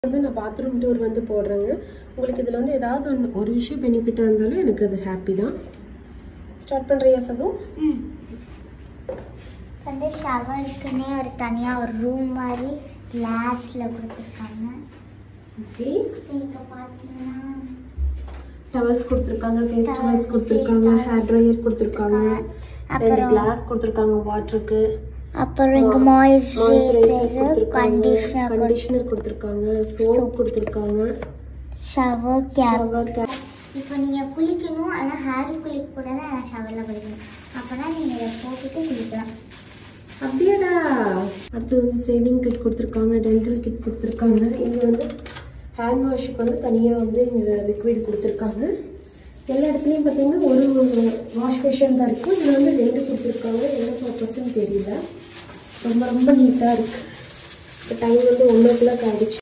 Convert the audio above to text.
வந்து நான் bathroom tour வந்து போடுறேங்க உங்களுக்கு இதில் வந்து ஏதாவது ஒன்று ஒரு விஷயம் பெனிஃபிட்டாக இருந்தாலும் எனக்கு அது ஹாப்பி தான் ஸ்டார்ட் பண்ணுறியா சது ம் வந்து ஷவருக்குன்னே ஒரு தனியாக ஒரு ரூம் மாதிரி கிளாஸில் கொடுத்துருக்காங்க ஓகே இப்போ பார்த்தீங்கன்னா டவல்ஸ் கொடுத்துருக்காங்க ஃபேஸ் Towels, டவல்ஸ் கொடுத்துருக்காங்க face towels ஹேர் ட்ரையர் கொடுத்துருக்காங்க ரெண்டு அப்புறம் கிளாஸ் கொடுத்துருக்காங்க வாட்டருக்கு அப்புறம் இங்கே மாய்ஸ்சரைசர் கண்டிஷனர் கண்டிஷனர் கொடுத்துருக்காங்க சோப் கொடுத்துருக்காங்க ஷவர் கேப் ஷவர் கேப் இப்போ நீங்கள் குளிக்கணும் ஆனால் ஹேர் குளிக்க கூடாது ஆனால் ஷவரில் குளிக்கணும் அப்போனா நீங்கள் இதை போட்டுட்டு குளிக்கலாம் அப்படியாடா அடுத்து வந்து சேவிங் கிட் கொடுத்துருக்காங்க டென்டல் கிட் கொடுத்துருக்காங்க இங்கே வந்து ஹேண்ட் வாஷுக்கு வந்து தனியாக வந்து இங்கே லிக்விட் கொடுத்துருக்காங்க எல்லா இடத்துலையும் பார்த்தீங்கன்னா ஒரு ஒரு வாஷ் மிஷின் தான் இருக்கும் இதில் வந்து ரெண்டு கொடுத்துருக்காங்க என்ன பர்பஸ்ன்னு தெரியல ரொம்ப ரொம்ப நீட்டாக இருக்குது இப்போ டைம் வந்து ஒன் ஓ கிளாக் ஆகிடுச்சு